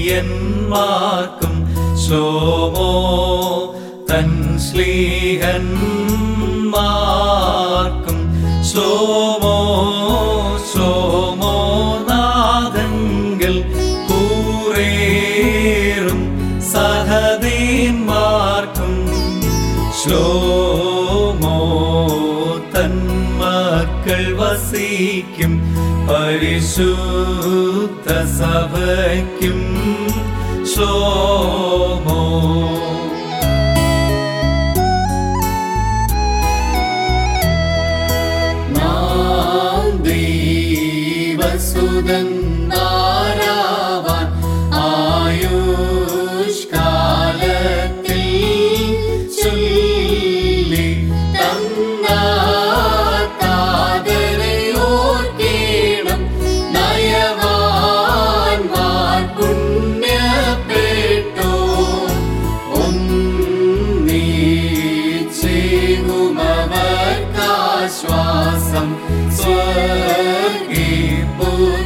നീതിയന്മാർക്കും ശ്ലോമോ തൻ ശ്ലീഹന്മാർക്കും ശ്ലോമോ ശ്ലോമോ നാദങ്ങൾ കൂറേറും സഹദീന്മാർക്കും ശ്ലോമോ തന്മക്കൾ വസിക്കും പരിശുദ്ധ സഭയ്ക്കും ശ്ലോമോ നാം ദൈവസുതൻ നാരാവാൻ ആയുഷ്കാലത്തിൽ ചൊല്ലി തന്ന താതനെ ഓർക്കേണം നയവാൻമാർ പുണ്യപ്പെട്ടോ ഒന്നീച്ചേകുമവർക്കാശ്വാസം സ്വർഗീപുര